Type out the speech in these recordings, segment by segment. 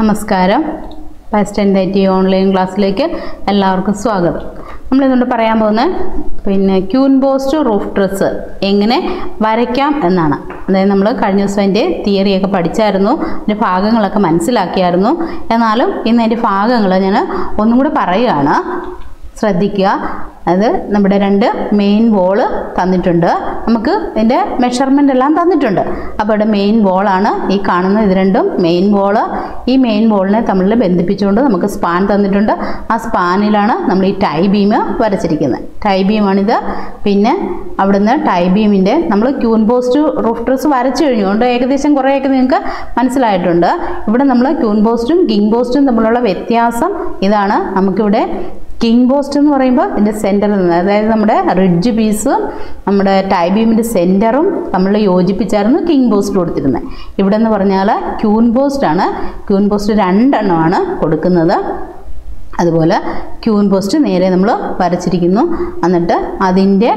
നമസ്കാരം first and I T online ക്ലാസ്സിലേക്ക് എല്ലാവർക്കും സ്വാഗതം നമ്മളിതുകൊണ്ട് പറയാൻ പോകുന്നത് പിന്നെ ക്യൂൻ പോസ്റ്റ് റൂഫ് ഡ്രസ്സ് എങ്ങനെ വരയ്ക്കാം എന്നാണ് അതായത് നമ്മൾ കഴിഞ്ഞ ദിവസം അതിൻ്റെ തിയറിയൊക്കെ പഠിച്ചായിരുന്നു അതിൻ്റെ ഭാഗങ്ങളൊക്കെ മനസ്സിലാക്കിയായിരുന്നു എന്നാലും ഇന്ന് അതിൻ്റെ ഭാഗങ്ങൾ ഞാൻ ഒന്നും കൂടെ പറയുകയാണ് ശ്രദ്ധിക്കുക അത് നമ്മുടെ രണ്ട് മെയിൻ വോള് തന്നിട്ടുണ്ട് നമുക്ക് ഇതിൻ്റെ മെഷർമെൻ്റ് എല്ലാം തന്നിട്ടുണ്ട് അപ്പോൾ ഇവിടെ മെയിൻ വോളാണ് ഈ കാണുന്ന ഇത് രണ്ടും മെയിൻ വോള് ഈ മെയിൻ വോളിനെ തമ്മിൽ ബന്ധിപ്പിച്ചുകൊണ്ട് നമുക്ക് സ്പാൻ തന്നിട്ടുണ്ട് ആ സ്പാനിലാണ് നമ്മൾ ഈ ടൈ ബീം വരച്ചിരിക്കുന്നത് ടൈ ബീമാണിത് പിന്നെ അവിടുന്ന് ടൈ ബീമിൻ്റെ നമ്മൾ ക്യൂൻ പോസ്റ്റ് റൂഫ് ഡ്രസ് വരച്ചു കഴിഞ്ഞുകൊണ്ട് ഏകദേശം കുറേയൊക്കെ നിങ്ങൾക്ക് മനസ്സിലായിട്ടുണ്ട് ഇവിടെ നമ്മൾ ക്യൂൻ പോസ്റ്റും കിങ് പോസ്റ്റും തമ്മിലുള്ള വ്യത്യാസം ഇതാണ് നമുക്കിവിടെ കിങ് പോസ്റ്റ് എന്ന് പറയുമ്പോൾ ഇതിൻ്റെ സെൻറ്ററിൽ നിന്ന് അതായത് നമ്മുടെ റിഡ്ജ് പീസും നമ്മുടെ ടൈ ബീമിൻ്റെ സെൻറ്ററും നമ്മൾ യോജിപ്പിച്ചായിരുന്നു കിങ് പോസ്റ്റ് കൊടുത്തിരുന്നത് ഇവിടെ എന്ന് പറഞ്ഞാൽ ക്യൂൻ പോസ്റ്റാണ് ക്യൂൻ പോസ്റ്റ് രണ്ടെണ്ണമാണ് കൊടുക്കുന്നത് അതുപോലെ ക്യൂൻ പോസ്റ്റ് നേരെ നമ്മൾ വരച്ചിരിക്കുന്നു എന്നിട്ട് അതിൻ്റെ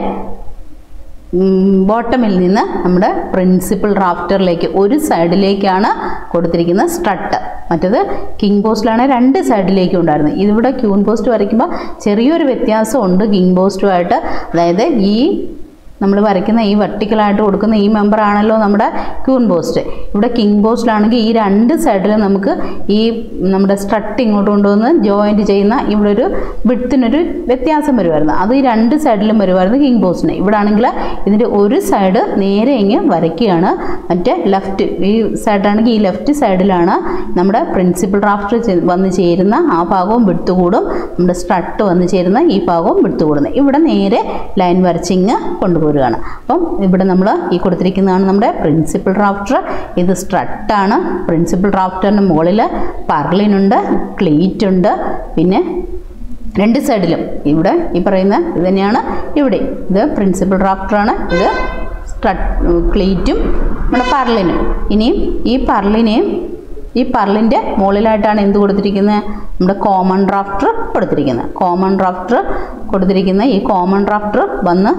ബോട്ടമിൽ നിന്ന് നമ്മുടെ പ്രിൻസിപ്പൽ റാഫ്റ്ററിലേക്ക് ഒരു സൈഡിലേക്കാണ് കൊടുത്തിരിക്കുന്നത് സ്ട്രട്ട് മറ്റത് കിങ് പോസ്റ്റിലാണ് രണ്ട് സൈഡിലേക്കും ഉണ്ടായിരുന്നത് ഇതിവിടെ ക്യൂൺ പോസ്റ്റ് വരയ്ക്കുമ്പോൾ ചെറിയൊരു വ്യത്യാസമുണ്ട് കിങ് പോസ്റ്റുമായിട്ട് അതായത് ഈ നമ്മൾ വരയ്ക്കുന്ന ഈ വെർട്ടിക്കലായിട്ട് കൊടുക്കുന്ന ഈ മെമ്പർ ആണല്ലോ നമ്മുടെ ക്യൂൺ പോസ്റ്റ് ഇവിടെ കിങ് പോസ്റ്റിലാണെങ്കിൽ ഈ രണ്ട് സൈഡിലും നമുക്ക് ഈ നമ്മുടെ സ്ട്രട്ട് ഇങ്ങോട്ട് കൊണ്ടുവന്ന് ജോയിൻറ്റ് ചെയ്യുന്ന ഇവിടെ ഒരു വിടത്തിനൊരു വ്യത്യാസം വരുമായിരുന്നു അത് ഈ രണ്ട് സൈഡിലും വരുമായിരുന്നു കിങ് പോസ്റ്റിന് ഇവിടെ ആണെങ്കിൽ ഇതിൻ്റെ ഒരു സൈഡ് നേരെ ഇങ്ങ് വരയ്ക്കുകയാണ് മറ്റേ ലെഫ്റ്റ് ഈ സൈഡാണെങ്കിൽ ഈ ലെഫ്റ്റ് സൈഡിലാണ് നമ്മുടെ പ്രിൻസിപ്പൽ റാഫ്റ്റർ വന്ന് ചേരുന്ന ആ ഭാഗവും വിടുത്ത് കൂടും നമ്മുടെ സ്ട്രട്ട് വന്ന് ചേരുന്ന ഈ ഭാഗവും വിടുത്ത് കൂടുന്നത് ഇവിടെ നേരെ ലൈൻ വരച്ചിങ്ങ് കൊണ്ടുപോരുകയാണ് അപ്പം ഇവിടെ നമ്മൾ ഈ കൊടുത്തിരിക്കുന്നതാണ് നമ്മുടെ പ്രിൻസിപ്പൽ റാഫ്റ്റർ ഇത് സ്ട്രട്ടാണ് പ്രിൻസിപ്പൽ റാഫ്റ്ററിൻ്റെ മുകളിൽ പർലിനുണ്ട് ക്ലീറ്റ് ഉണ്ട് പിന്നെ രണ്ട് സൈഡിലും ഇവിടെ ഈ പറയുന്ന ഇത് തന്നെയാണ് ഇവിടെ ഇത് പ്രിൻസിപ്പൽ റാഫ്റ്ററാണ് ഇത് സ്ട്രട്ട് ക്ലീറ്റും നമ്മുടെ പർലിനും ഇനിയും ഈ പർലിനെയും ഈ പർലിൻ്റെ മുകളിലായിട്ടാണ് എന്ത് കൊടുത്തിരിക്കുന്നത് നമ്മുടെ കോമൺ ഡ്രാഫ്റ്റർ കൊടുത്തിരിക്കുന്നത് കോമൺ ഡ്രാഫ്റ്റർ കൊടുത്തിരിക്കുന്ന ഈ കോമൺ ഡ്രാഫ്റ്റർ വന്ന്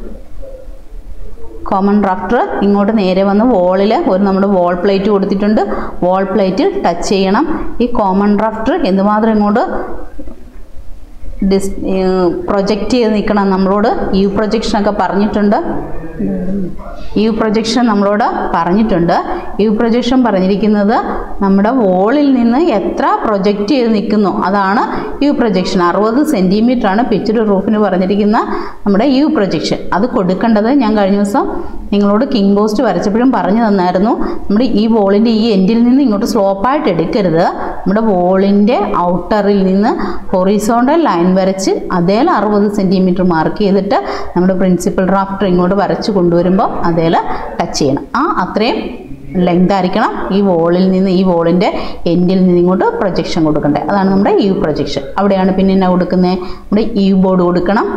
കോമൺ ഡ്രാഫ്റ്റർ ഇങ്ങോട്ട് നേരെ വന്ന് വോളിൽ ഒരു നമ്മുടെ വോൾ പ്ലേറ്റ് കൊടുത്തിട്ടുണ്ട് വോൾ പ്ലേറ്റിൽ ടച്ച് ചെയ്യണം ഈ കോമൺ ഡ്രാഫ്റ്റർ എന്തുമാത്രം ഇങ്ങോട്ട് ഡിസ് പ്രൊജക്റ്റ് ചെയ്ത് നിൽക്കണം നമ്മളോട് യു പ്രൊജക്ഷനൊക്കെ പറഞ്ഞിട്ടുണ്ട് യു പ്രൊജക്ഷൻ നമ്മളോട് പറഞ്ഞിട്ടുണ്ട് യു പ്രൊജക്ഷൻ പറഞ്ഞിരിക്കുന്നത് നമ്മുടെ വോളിൽ നിന്ന് എത്ര പ്രൊജക്റ്റ് ചെയ്ത് നിൽക്കുന്നു അതാണ് യു പ്രൊജക്ഷൻ അറുപത് സെൻറ്റിമീറ്റർ ആണ് പിച്ചർ റൂഫിന് പറഞ്ഞിരിക്കുന്ന നമ്മുടെ യു പ്രൊജക്ഷൻ അത് കൊടുക്കേണ്ടത് ഞാൻ കഴിഞ്ഞ ദിവസം നിങ്ങളോട് കിങ് പോസ്റ്റ് വരച്ചപ്പോഴും പറഞ്ഞു തന്നായിരുന്നു നമ്മുടെ ഈ വോളിൻ്റെ ഈ എൻഡിൽ നിന്ന് ഇങ്ങോട്ട് സ്ലോപ്പായിട്ട് എടുക്കരുത് നമ്മുടെ വോളിൻ്റെ ഔട്ടറിൽ നിന്ന് ഹൊറിസോണ്ടൽ ലൈൻ വരച്ച് അതേ അറുപത് സെൻറ്റിമീറ്റർ മാർക്ക് ചെയ്തിട്ട് നമ്മുടെ പ്രിൻസിപ്പൽ റാഫ്റ്റർ ഇങ്ങോട്ട് വരച്ച് കൊണ്ടുവരുമ്പോൾ അതേ ടച്ച് ചെയ്യണം ആ അത്രയും ലെങ്ത് ആയിരിക്കണം ഈ വോളിൽ നിന്ന് ഈ വോളിൻ്റെ എൻഡിൽ നിന്ന് ഇങ്ങോട്ട് പ്രൊജക്ഷൻ കൊടുക്കേണ്ടത് അതാണ് നമ്മുടെ യു പ്രൊജക്ഷൻ അവിടെയാണ് പിന്നെ എന്നാ കൊടുക്കുന്നത് നമ്മുടെ യു ബോർഡ് കൊടുക്കണം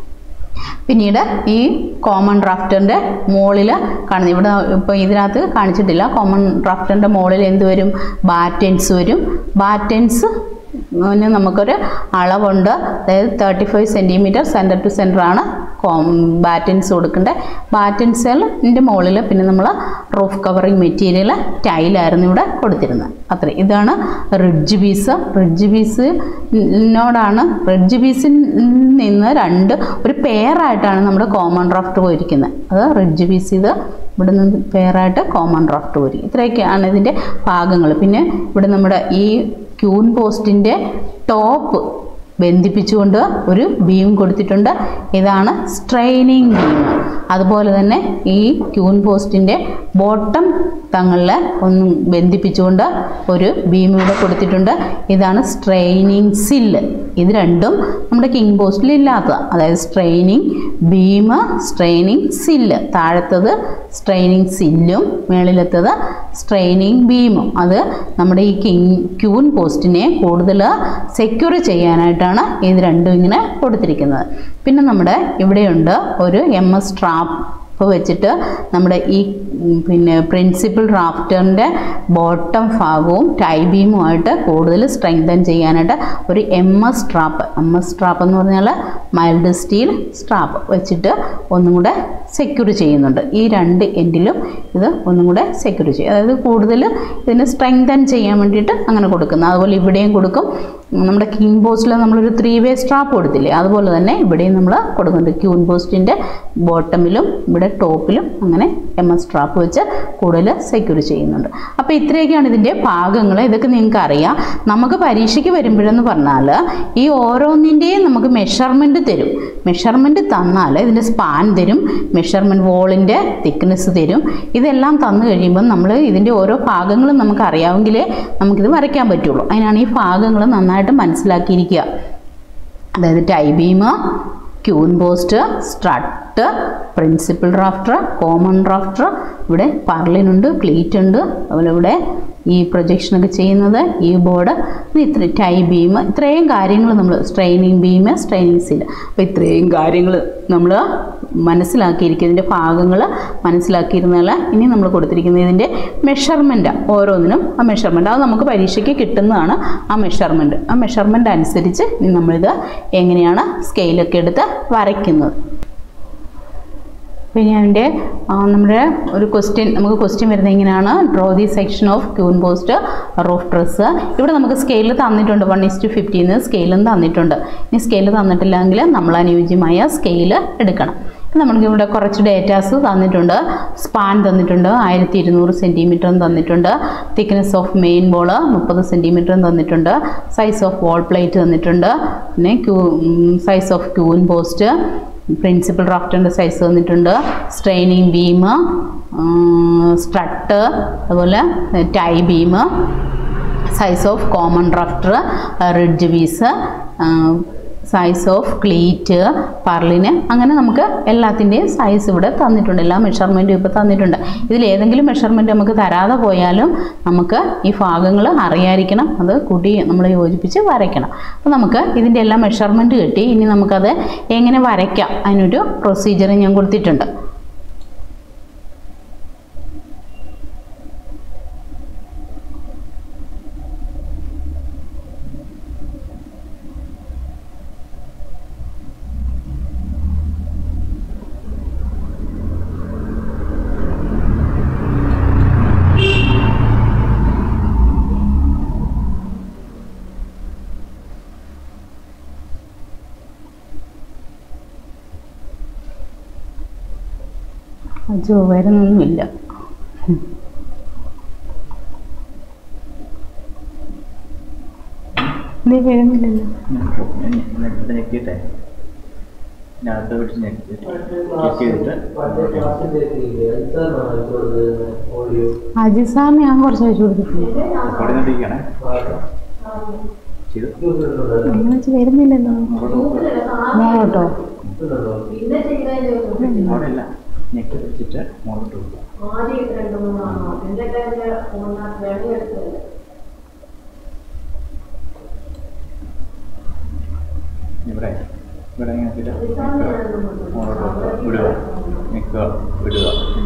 പിന്നീട് ഈ കോമൺ ഡ്രാഫ്റ്ററിൻ്റെ മുകളിൽ കാണുന്നത് ഇവിടെ ഇപ്പോൾ ഇതിനകത്ത് കാണിച്ചിട്ടില്ല കോമൺ ഡ്രാഫ്റ്ററിൻ്റെ മുകളിൽ എന്ത് വരും ബാറ്റൻസ് വരും ബാറ്റൻസ് ന് നമുക്കൊരു അളവുണ്ട് അതായത് thirty five centimetre centre to centre ആണ് ബാറ്റൻസ് കൊടുക്കേണ്ടത് ബാറ്റൻസിൻ്റെ മുകളിൽ പിന്നെ നമ്മൾ റൂഫ് കവറിങ് മെറ്റീരിയൽ ടൈലായിരുന്നു ഇവിടെ കൊടുത്തിരുന്നത് അത്ര ഇതാണ് റിഡ്ജ് പീസ് റിഡ്ജ് പീസിനോടാണ് റിഡ്ജ് പീസിൽ നിന്ന് രണ്ട് ഒരു പെയറായിട്ടാണ് നമ്മുടെ കോമൺ ഡ്രാഫ്റ്റ് പോയിരിക്കുന്നത് അത് റിഡ്ജ് പീസ് ഇത് ഇവിടെ നിന്ന് പെയറായിട്ട് കോമൺ ഡ്രാഫ്റ്റ് പോയിരിക്കും ഇത്രയൊക്കെയാണ് ഇതിൻ്റെ ഭാഗങ്ങൾ പിന്നെ ഇവിടെ നമ്മുടെ ഈ ക്യൂൻ പോസ്റ്റിൻ്റെ ടോപ്പ് ബന്ധിപ്പിച്ചുകൊണ്ട് ഒരു ബീം കൊടുത്തിട്ടുണ്ട് ഇതാണ് സ്ട്രെയിനിങ് ബീം അതുപോലെ തന്നെ ഈ ക്യൂൻ പോസ്റ്റിൻ്റെ ബോട്ടം തങ്ങളിൽ ഒന്ന് ബന്ധിപ്പിച്ചുകൊണ്ട് ഒരു ബീം ഇവിടെ കൊടുത്തിട്ടുണ്ട് ഇതാണ് സ്ട്രെയിനിങ് സില്ല് ഇത് രണ്ടും നമ്മുടെ കിങ് പോസ്റ്റിൽ ഇല്ലാത്ത അതായത് സ്ട്രെയിനിങ് ബീം സ്ട്രെയിനിങ് സില്ല് താഴത്തത് സ്ട്രെയിനിങ് സില്ലും മേളിലത്തത് സ്ട്രെയിനിങ് ബീമും അത് നമ്മുടെ ഈ കിങ് ക്യൂൻ പോസ്റ്റിനെ കൂടുതൽ സെക്യൂർ ചെയ്യാനായിട്ടാണ് ഇത് രണ്ടും ഇങ്ങനെ കൊടുത്തിരിക്കുന്നത് പിന്നെ നമ്മുടെ ഇവിടെയുണ്ട് ഒരു എം എസ് ട്രാപ്പ് അപ്പോൾ വെച്ചിട്ട് നമ്മുടെ ഈ ഉം, പിന്നെ പ്രിൻസിപ്പൽ റാഫ്റ്ററിൻ്റെ ബോട്ടം ഭാഗവും ടൈ ബീമുമായിട്ട് കൂടുതൽ സ്ട്രെങ്തൻ ചെയ്യാനായിട്ട് ഒരു M S strap M S strap എന്ന് പറഞ്ഞാൽ മൈൽഡ് സ്റ്റീൽ സ്ട്രാപ്പ് വെച്ചിട്ട് ഒന്നും കൂടെ സെക്യൂർ ചെയ്യുന്നുണ്ട് ഈ രണ്ട് എൻഡിലും ഇത് ഒന്നും കൂടെ സെക്യൂർ ചെയ്യും അതായത് കൂടുതൽ ഇതിനെ സ്ട്രെങ്തൻ ചെയ്യാൻ വേണ്ടിയിട്ട് അങ്ങനെ കൊടുക്കുന്നത് അതുപോലെ ഇവിടെയും കൊടുക്കും നമ്മുടെ കിങ് പോസ്റ്റിൽ നമ്മളൊരു ത്രീ വേ സ്ട്രാപ്പ് കൊടുത്തില്ലേ അതുപോലെ തന്നെ ഇവിടെയും നമ്മൾ കൊടുക്കുന്നുണ്ട് ക്യൂൻ പോസ്റ്റിൻ്റെ ബോട്ടമിലും ഇവിടെ ടോപ്പിലും അങ്ങനെ എം എസ് സ്ട്രാപ്പ് വെച്ച് കൂടുതൽ സെക്യൂർ ചെയ്യുന്നുണ്ട് അപ്പോൾ ഇത്രയൊക്കെയാണ് ഇതിൻ്റെ ഭാഗങ്ങൾ ഇതൊക്കെ നിങ്ങൾക്ക് അറിയാം നമുക്ക് പരീക്ഷയ്ക്ക് വരുമ്പോഴെന്ന് പറഞ്ഞാൽ ഈ ഓരോന്നിൻ്റെയും നമുക്ക് മെഷർമെൻറ്റ് തരും മെഷർമെൻറ്റ് തന്നാൽ ഇതിൻ്റെ സ്പാൻ തരും മെഷർമെൻറ്റ് വോളിൻ്റെ തിക്നെസ് തരും ഇതെല്ലാം തന്നു കഴിയുമ്പോൾ നമ്മൾ ഇതിൻ്റെ ഓരോ ഭാഗങ്ങളും നമുക്ക് അറിയാമെങ്കിലേ നമുക്കിത് വരയ്ക്കാൻ പറ്റുള്ളൂ അതിനാണ് ഈ ഭാഗങ്ങൾ നന്നായിട്ട് മനസ്സിലാക്കിയിരിക്കുക അതായത് tie beam queen post strut principal rafter common rafter ഇവിടെ പർലിനുണ്ട് ക്ലീറ്റ് ഉണ്ട് അതുപോലെ ഇവിടെ ഈ പ്രൊജക്ഷനൊക്കെ ചെയ്യുന്നത് ഈ ബോർഡ് ഇത്ര ടൈ ബീം ഇത്രയും കാര്യങ്ങൾ നമ്മൾ സ്ട്രെയിനിങ് ബീം സ്ട്രെയിനിങ് സീൽ അപ്പോൾ ഇത്രയും കാര്യങ്ങൾ നമ്മൾ മനസ്സിലാക്കിയിരിക്കും ഇതിൻ്റെ ഭാഗങ്ങൾ മനസ്സിലാക്കിയിരുന്നാൽ ഇനി നമ്മൾ കൊടുത്തിരിക്കുന്നത് ഇതിൻ്റെ മെഷർമെൻറ്റ് ഓരോന്നിനും ആ മെഷർമെൻറ്റ് അത് നമുക്ക് പരീക്ഷയ്ക്ക് കിട്ടുന്നതാണ് ആ മെഷർമെൻറ്റ് ആ മെഷർമെൻറ്റ് അനുസരിച്ച് ഇനി നമ്മളിത് എങ്ങനെയാണ് സ്കെയിലൊക്കെ എടുത്ത് വരയ്ക്കുന്നത് പിന്നെ അതിൻ്റെ ആ, നമ്മുടെ ഒരു ക്വസ്റ്റ്യൻ നമുക്ക് ക്വസ്റ്റ്യൻ വരുന്നത് ഇങ്ങനെയാണ് draw the section of queen post roof truss ഇവിടെ നമുക്ക് സ്കെയിൽ തന്നിട്ടുണ്ട് വൺ ഇസ് ടു ഫിഫ്റ്റീന്ന് സ്കെയിലും തന്നിട്ടുണ്ട് ഇനി സ്കെയിൽ തന്നിട്ടില്ലെങ്കിൽ നമ്മൾ അനുയോജ്യമായ സ്കെയിൽ എടുക്കണം ഇപ്പം നമുക്ക് ഇവിടെ കുറച്ച് ഡേറ്റാസ് തന്നിട്ടുണ്ട് സ്പാൻ തന്നിട്ടുണ്ട് ആയിരത്തി ഇരുന്നൂറ് സെൻറ്റിമീറ്ററും തന്നിട്ടുണ്ട് തിക്നെസ് ഓഫ് മെയിൻ ബോൾ മുപ്പത് സെൻറ്റിമീറ്ററും തന്നിട്ടുണ്ട് സൈസ് ഓഫ് വോൾ പ്ലേറ്റ് തന്നിട്ടുണ്ട് പിന്നെ ക്യൂ size of queen post principal റാഫ്റ്ററിൻ്റെ സൈസ് തന്നിട്ടുണ്ട് സ്ട്രെയിനിങ് ബീം സ്ട്രട്ട് അതുപോലെ tie beam size of common rafter ridge piece size of cleat purlin അങ്ങനെ നമുക്ക് എല്ലാത്തിൻ്റെയും സൈസ് ഇവിടെ തന്നിട്ടുണ്ട് എല്ലാ മെഷർമെൻറ്റും ഇപ്പോൾ തന്നിട്ടുണ്ട് ഇതിൽ ഏതെങ്കിലും മെഷർമെൻറ്റ് നമുക്ക് തരാതെ പോയാലും നമുക്ക് ഈ ഭാഗങ്ങൾ അറിയാതിരിക്കണം അത് കൂട്ടി നമ്മൾ യോജിപ്പിച്ച് വരയ്ക്കണം അപ്പോൾ നമുക്ക് ഇതിൻ്റെ എല്ലാ മെഷർമെൻറ്റ് കിട്ടി ഇനി നമുക്കത് എങ്ങനെ വരയ്ക്കാം അതിനൊരു പ്രൊസീജിയർ ഞാൻ കൊടുത്തിട്ടുണ്ട് അജോ വരുന്നൊന്നുമില്ല നീ വരുന്നില്ലല്ലോ നെറ്റ് ഞെക്കിയിട്ടെ ഇതിനകത്ത് പിടിച്ച് ഞെക്കി ക്ലിക്ക് ചെയ്തിട്ട് അജി സാറിന് ഞാൻ കുറച്ച് അയച്ചു കൊടുത്തിട്ടുണ്ട് കോർഡിനേറ്റിരിക്കണേ ചെയ്ത് അങ്ങനെ വെച്ച് വരുന്നില്ലല്ലോ മോളോട്ടോ അവിടെ ഇല്ല ഞെക്കി വെച്ചിട്ട് മുകളിലോട്ട് കൊടുക്കുക ഇവിടെ ഇവിടെ ഇങ്ങനെ വെച്ചിട്ട് നിൽക്കുക മുകളിലോട്ട് കൊടുക്കുക വിടുക നിൽക്കുക വിടുക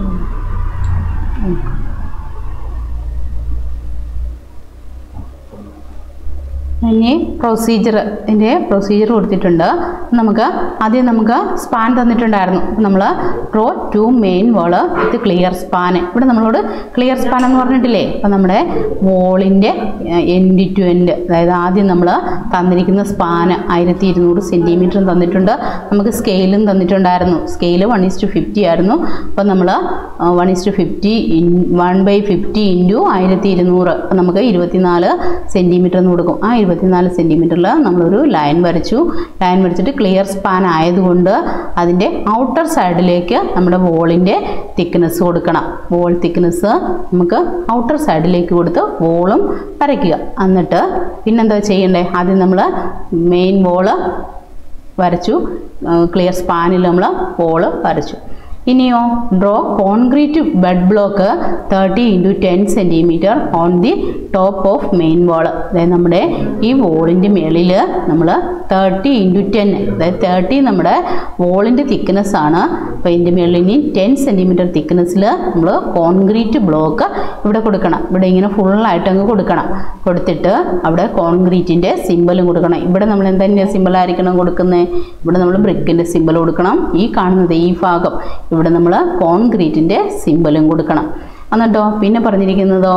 ഇനി പ്രൊസീജിയർ ഇതിൻ്റെ പ്രൊസീജിയർ കൊടുത്തിട്ടുണ്ട് നമുക്ക് ആദ്യം നമുക്ക് സ്പാൻ തന്നിട്ടുണ്ടായിരുന്നു നമ്മൾ draw two main wall with clear span ഇവിടെ നമ്മളോട് ക്ലിയർ സ്പാൻ എന്ന് പറഞ്ഞിട്ടില്ലേ അപ്പം നമ്മുടെ വോളിൻ്റെ എൻഡ് ടു എൻഡ് അതായത് ആദ്യം നമ്മൾ തന്നിരിക്കുന്ന സ്പാന് ആയിരത്തി ഇരുന്നൂറ് സെൻറ്റിമീറ്ററും തന്നിട്ടുണ്ട് നമുക്ക് സ്കെയിലും തന്നിട്ടുണ്ടായിരുന്നു scale one is to fifty ആയിരുന്നു അപ്പം നമ്മൾ one is to fifty in one by fifty into ആയിരത്തി ഇരുന്നൂറ് അപ്പം നമുക്ക് ഇരുപത്തിനാല് സെൻറ്റിമീറ്റർ എന്ന് കൊടുക്കും ആ ഇരുപത്തിനാല് സെൻറ്റിമീറ്ററിൽ നമ്മളൊരു ലൈൻ വരച്ചു ലൈൻ വരച്ചിട്ട് ക്ലിയർ സ്പാൻ ആയതുകൊണ്ട് അതിൻ്റെ ഔട്ടർ സൈഡിലേക്ക് നമ്മുടെ വോളിൻ്റെ തിക്നെസ് കൊടുക്കണം വോൾ തിക്നെസ് നമുക്ക് ഔട്ടർ സൈഡിലേക്ക് കൊടുത്ത് വോളും വരയ്ക്കുക എന്നിട്ട് പിന്നെന്താ ചെയ്യണ്ടേ ആദ്യം നമ്മൾ മെയിൻ വോള് വരച്ചു ക്ലിയർ സ്പാനിൽ നമ്മൾ വോള് വരച്ചു ഇനിയോ draw concrete bed block thirty into ten centimetre on the top of main wall അതായത് നമ്മുടെ ഈ വോളിൻ്റെ മേളിൽ നമ്മൾ തേർട്ടി ഇൻറ്റു ടെൻ അതായത് തേർട്ടി നമ്മുടെ വോളിൻ്റെ തിക്നെസ് ആണ് അപ്പോൾ ഇതിൻ്റെ മേളിൽ ഇനി ടെൻ സെൻറ്റിമീറ്റർ തിക്നെസ്സിൽ നമ്മൾ കോൺക്രീറ്റ് ബ്ലോക്ക് ഇവിടെ കൊടുക്കണം ഇവിടെ ഇങ്ങനെ ഫുള്ളായിട്ട് അങ്ങ് കൊടുക്കണം കൊടുത്തിട്ട് അവിടെ കോൺക്രീറ്റിൻ്റെ സിമ്പലും കൊടുക്കണം ഇവിടെ നമ്മൾ എന്തിൻ്റെ സിമ്പലായിരിക്കണം കൊടുക്കുന്നത് ഇവിടെ നമ്മൾ ബ്രിക്കിൻ്റെ സിമ്പൽ കൊടുക്കണം ഈ കാണുന്നത് ഈ ഭാഗം ഇവിടെ നമ്മൾ കോൺക്രീറ്റിൻ്റെ സിമ്പലും കൊടുക്കണം എന്നിട്ടോ പിന്നെ പറഞ്ഞിരിക്കുന്നതോ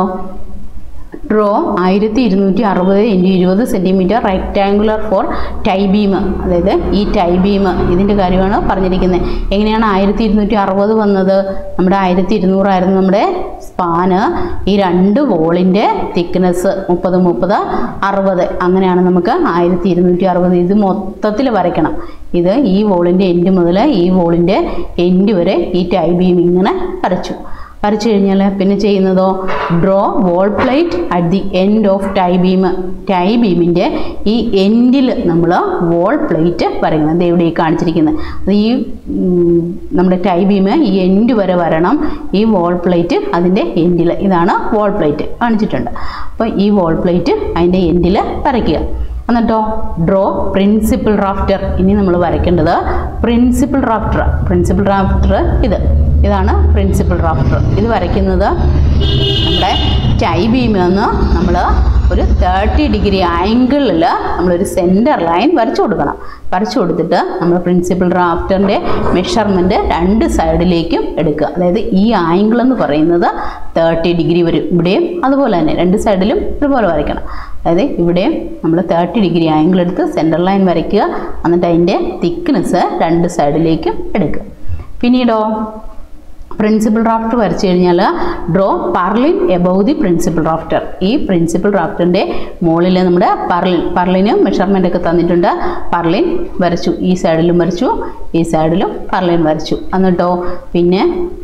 ഡ്രോ ആയിരത്തി ഇരുന്നൂറ്റി അറുപത് ഇൻറ്റു ഇരുപത് centimetre rectangular for tie beam അതായത് ഈ ടൈ ബീം ഇതിൻ്റെ കാര്യമാണ് പറഞ്ഞിരിക്കുന്നത് എങ്ങനെയാണ് ആയിരത്തി ഇരുന്നൂറ്റി അറുപത് വന്നത് നമ്മുടെ ആയിരത്തി ഇരുന്നൂറായിരുന്നു നമ്മുടെ സ്പാന് ഈ രണ്ട് വോളിൻ്റെ തിക്നെസ് മുപ്പത് മുപ്പത് അറുപത് അങ്ങനെയാണ് നമുക്ക് ആയിരത്തി ഇരുന്നൂറ്റി അറുപത് ഇത് മൊത്തത്തിൽ വരയ്ക്കണം ഇത് ഈ വോളിൻ്റെ എൻഡ് മുതൽ ഈ വോളിൻ്റെ എൻഡ് വരെ ഈ ടൈ ബീം ഇങ്ങനെ വരച്ചു വരച്ചു കഴിഞ്ഞാൽ പിന്നെ ചെയ്യുന്നതോ draw wall plate at the end of tie beam tie ബീമിൻ്റെ ഈ എൻഡിൽ നമ്മൾ വോൾ പ്ലേറ്റ് വരയ്ക്കണം അത് ഇവിടെ ഈ കാണിച്ചിരിക്കുന്നത് അത് ഈ ഉം, നമ്മുടെ ടൈ ബീം ഈ എൻഡ് വരെ വരണം ഈ വോൾ പ്ലേറ്റ് അതിൻ്റെ എൻഡിൽ ഇതാണ് വോൾ പ്ലേറ്റ് കാണിച്ചിട്ടുണ്ട് അപ്പോൾ ഈ വോൾ പ്ലേറ്റ് അതിൻ്റെ എൻഡിൽ വരയ്ക്കുക എന്നിട്ടോ ഡ്രോ പ്രിൻസിപ്പിൾ റാഫ്റ്റർ ഇനി നമ്മൾ വരയ്ക്കേണ്ടത് പ്രിൻസിപ്പിൾ റാഫ്റ്റർ പ്രിൻസിപ്പിൾ റാഫ്റ്റർ ഇത് ഇതാണ് പ്രിൻസിപ്പിൾ റാഫ്റ്റർ ഇത് വരയ്ക്കുന്നത് നമ്മുടെ ടൈ ബീമിൽ നിന്ന് നമ്മൾ ഒരു തേർട്ടി ഡിഗ്രി ആംഗിളിൽ നമ്മളൊരു സെൻറ്റർ ലൈൻ വരച്ചു കൊടുക്കണം വരച്ചു കൊടുത്തിട്ട് നമ്മൾ പ്രിൻസിപ്പിൾ റാഫ്റ്ററിൻ്റെ മെഷർമെൻറ്റ് രണ്ട് സൈഡിലേക്കും എടുക്കുക അതായത് ഈ ആംഗിൾ എന്ന് പറയുന്നത് തേർട്ടി ഡിഗ്രി വരും ഇവിടെയും അതുപോലെ തന്നെ രണ്ട് സൈഡിലും ഇതുപോലെ വരയ്ക്കണം അതായത് ഇവിടെയും നമ്മൾ തേർട്ടി ഡിഗ്രി ആംഗിൾ എടുത്ത് സെൻറ്റർ ലൈൻ വരയ്ക്കുക എന്നിട്ട് അതിൻ്റെ തിക്നെസ് രണ്ട് സൈഡിലേക്കും എടുക്കുക പിന്നീടോ പ്രിൻസിപ്പൽ റാഫ്റ്റർ വരച്ചു കഴിഞ്ഞാൽ draw purlin above the principal rafter ഈ പ്രിൻസിപ്പൽ റാഫ്റ്ററിൻ്റെ മുകളിൽ നമ്മുടെ പർലിൻ പർലിന് മെഷർമെൻ്റ് ഒക്കെ തന്നിട്ടുണ്ട് പർലിൻ വരച്ചു ഈ സൈഡിലും വരച്ചു ഈ സൈഡിലും പർലിൻ വരച്ചു എന്നിട്ടോ പിന്നെ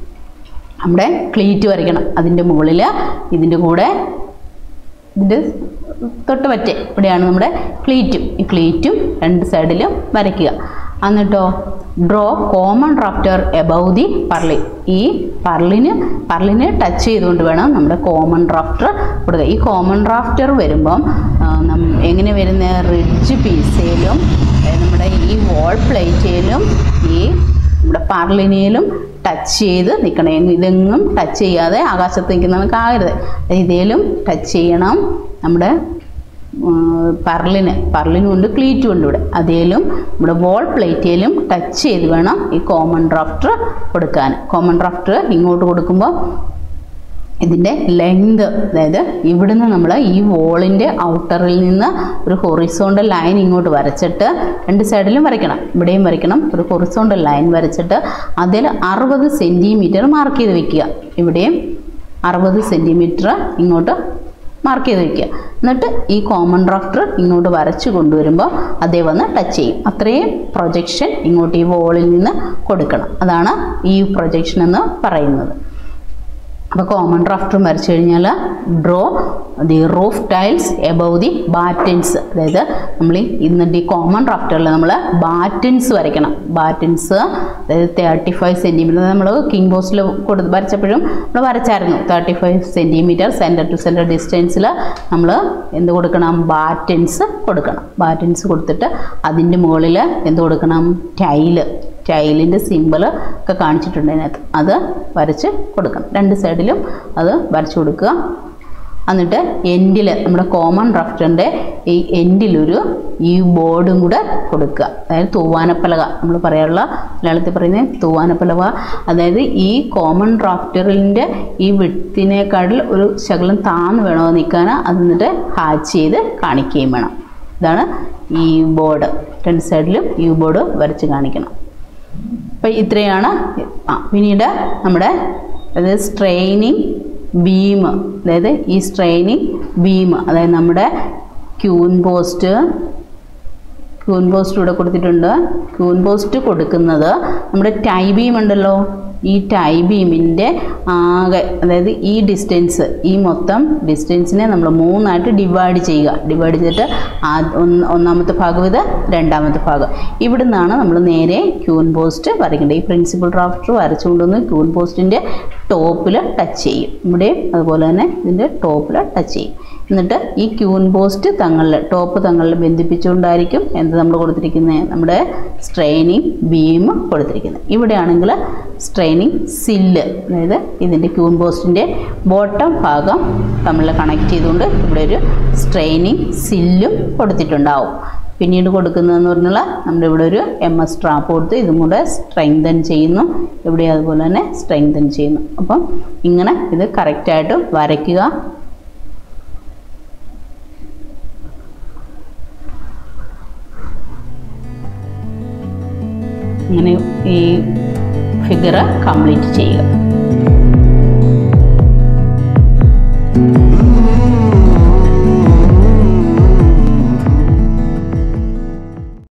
നമ്മുടെ ക്ലീറ്റ് വരയ്ക്കണം അതിൻ്റെ മുകളിൽ ഇതിൻ്റെ കൂടെ ഇതിൻ്റെ തൊട്ട് പറ്റേ ഇവിടെയാണ് നമ്മുടെ ക്ലീറ്റും ഈ ക്ലീറ്റും രണ്ട് സൈഡിലും വരയ്ക്കുക എന്നിട്ടോ draw common rafter above the purlin ഈ പർലിന് പർലിന് ടച്ച് ചെയ്തുകൊണ്ട് വേണം നമ്മുടെ കോമൺ റാഫ്റ്റർ കൊടുക്കുക ഈ കോമൺ റാഫ്റ്റർ വരുമ്പം ആ, നം- എങ്ങനെ വരുന്ന റിഡ്ജ് പീസയിലും നമ്മുടെ ഈ വോൾ പ്ലേറ്റിലും ഈ നമ്മുടെ പർലിനയിലും ടച്ച് ചെയ്ത് നിൽക്കണം ഇതെങ്ങും ടച്ച് ചെയ്യാതെ ആകാശത്ത് നിൽക്കുന്നവർക്ക് ആകരുത് ഇതേലും ടച്ച് ചെയ്യണം നമ്മുടെ പർലിന് പർലിനും ഉണ്ട് ക്ലീറ്റും ഉണ്ട് ഇവിടെ അതേലും നമ്മുടെ വോൾ പ്ലേറ്റിലും ടച്ച് ചെയ്ത് വേണം ഈ കോമൺ ഡ്രാഫ്റ്റർ കൊടുക്കാൻ കോമൺ ഡ്രാഫ്റ്റർ ഇങ്ങോട്ട് കൊടുക്കുമ്പോൾ ഇതിൻ്റെ ലെങ്ത് അതായത് ഇവിടുന്ന് നമ്മൾ ഈ വോളിൻ്റെ ഔട്ടറിൽ നിന്ന് ഒരു ഹൊറിസോണ്ടൽ ലൈൻ ഇങ്ങോട്ട് വരച്ചിട്ട് രണ്ട് സൈഡിലും വരയ്ക്കണം ഇവിടെയും വരയ്ക്കണം ഒരു ഹൊറിസോണ്ടൽ ലൈൻ വരച്ചിട്ട് അതിൽ അറുപത് സെൻറ്റിമീറ്റർ മാർക്ക് ചെയ്ത് വെക്കുക ഇവിടെയും അറുപത് സെൻറ്റിമീറ്റർ ഇങ്ങോട്ട് മാർക്ക് ചെയ്ത് വെക്കുക എന്നിട്ട് ഈ കോമൺ ഡ്രാഫ്റ്റർ ഇങ്ങോട്ട് വരച്ച് കൊണ്ടുവരുമ്പോൾ അതേ വന്ന് ടച്ച് ചെയ്യും അത്രയും പ്രൊജക്ഷൻ ഇങ്ങോട്ട് ഈ വോളിൽ നിന്ന് കൊടുക്കണം അതാണ് ഈ പ്രൊജക്ഷൻ എന്ന് പറയുന്നത് അപ്പോൾ കോമൺ ഡ്രാഫ്റ്റർ വരച്ചു കഴിഞ്ഞാൽ draw the roof tiles above the battens അതായത് നമ്മൾ ഈ ഇന്നിട്ട് ഈ കോമൺ ഡ്രാഫ്റ്ററിൽ നമ്മൾ ബാറ്റൻസ് വരയ്ക്കണം ബാറ്റൻസ് അതായത് തേർട്ടി ഫൈവ് സെൻറ്റിമീറ്റർ നമ്മൾ കിങ് ബോക്സിൽ കൊടുത്ത് വരച്ചപ്പോഴും നമ്മൾ വരച്ചായിരുന്നു thirty five centimetre centre to centre ഡിസ്റ്റൻസിൽ നമ്മൾ എന്ത് കൊടുക്കണം ബാറ്റൻസ് കൊടുക്കണം ബാറ്റൻസ് കൊടുത്തിട്ട് അതിൻ്റെ മുകളിൽ എന്ത് കൊടുക്കണം ടൈല് ടൈലിൻ്റെ സിമ്പിൾ ഒക്കെ കാണിച്ചിട്ടുണ്ട് അതിനകത്ത് അത് വരച്ച് കൊടുക്കണം രണ്ട് സൈഡിലും അത് വരച്ച് കൊടുക്കുക എന്നിട്ട് എൻഡിൽ നമ്മുടെ കോമൺ റഫ്റ്ററിൻ്റെ ഈ എൻഡിലൊരു ഈ ബോർഡും കൂടെ കൊടുക്കുക അതായത് തൂവാനപ്പലക നമ്മൾ പറയാനുള്ള മലയാളത്തിൽ പറയുന്നത് തൂവാനപ്പലക അതായത് ഈ കോമൺ ഡ്രാഫ്റ്ററിൻ്റെ ഈ വിട്ടിനേക്കാട്ടിൽ ഒരു ശകലം താന്ന് വേണോ നിൽക്കാൻ അത് എന്നിട്ട് ഹാച്ച് ചെയ്ത് കാണിക്കുകയും വേണം ഇതാണ് ഈ ബോർഡ് രണ്ട് സൈഡിലും ഈ ബോർഡ് വരച്ച് കാണിക്കണം അപ്പോൾ ഇത്രയാണ് ആ പിന്നീട് നമ്മുടെ അതായത് സ്ട്രെയിനിങ് ബീം അതായത് ഈ സ്ട്രെയിനിങ് ബീം അതായത് നമ്മുടെ ക്യൂൻ പോസ്റ്റ് ക്യൂൻ പോസ്റ്റ് ഇവിടെ കൊടുത്തിട്ടുണ്ട് ക്യൂൻ പോസ്റ്റ് കൊടുക്കുന്നത് നമ്മുടെ ടൈ ബീം ഉണ്ടല്ലോ ഈ ടൈ ബീമിൻ്റെ ആകെ അതായത് ഈ ഡിസ്റ്റൻസ് ഈ മൊത്തം ഡിസ്റ്റൻസിനെ നമ്മൾ മൂന്നായിട്ട് ഡിവൈഡ് ചെയ്യുക ഡിവൈഡ് ചെയ്തിട്ട് ആ ഒന്ന് ഒന്നാമത്തെ ഭാഗം ഇത് രണ്ടാമത്തെ ഭാഗം ഇവിടെ നിന്നാണ് നമ്മൾ നേരെ ക്യൂൻ പോസ്റ്റ് വരയ്ക്കേണ്ടത് ഈ പ്രിൻസിപ്പൽ ഡ്രാഫ്റ്റർ വരച്ചുകൊണ്ടുവന്ന് ക്യൂൻ പോസ്റ്റിൻ്റെ ടോപ്പിൽ ടച്ച് ചെയ്യും ഇവിടെയും അതുപോലെ തന്നെ ഇതിൻ്റെ ടോപ്പിൽ ടച്ച് ചെയ്യും എന്നിട്ട് ഈ ക്യൂൻ പോസ്റ്റ് തങ്ങളിൽ ടോപ്പ് തങ്ങളിൽ ബന്ധിപ്പിച്ചുകൊണ്ടായിരിക്കും എന്ത് നമ്മൾ കൊടുത്തിരിക്കുന്നത് നമ്മുടെ സ്ട്രെയിനിങ് ബീം കൊടുത്തിരിക്കുന്നത് ഇവിടെയാണെങ്കിൽ സ്ട്രെയിനിങ് സില്ല് അതായത് ഇതിൻ്റെ ക്യൂൻ പോസ്റ്റിൻ്റെ ബോട്ടം ഭാഗം തമ്മിൽ കണക്ട് ചെയ്തുകൊണ്ട് ഇവിടെ ഒരു സ്ട്രെയിനിങ് സില്ലും കൊടുത്തിട്ടുണ്ടാവും പിന്നീട് കൊടുക്കുന്നതെന്ന് പറഞ്ഞാൽ നമ്മുടെ ഇവിടെ ഒരു എം എസ് ട്രാപ്പ് കൊടുത്ത് ഇതും കൂടെ സ്ട്രെങ്തൻ ചെയ്യുന്നു ഇവിടെ അതുപോലെ തന്നെ സ്ട്രെങ്തൻ ചെയ്യുന്നു അപ്പം ഇങ്ങനെ ഇത് കറക്റ്റായിട്ട് വരയ്ക്കുക അങ്ങനെ ഈ ഫിഗർ കംപ്ലീറ്റ് ചെയ്യുക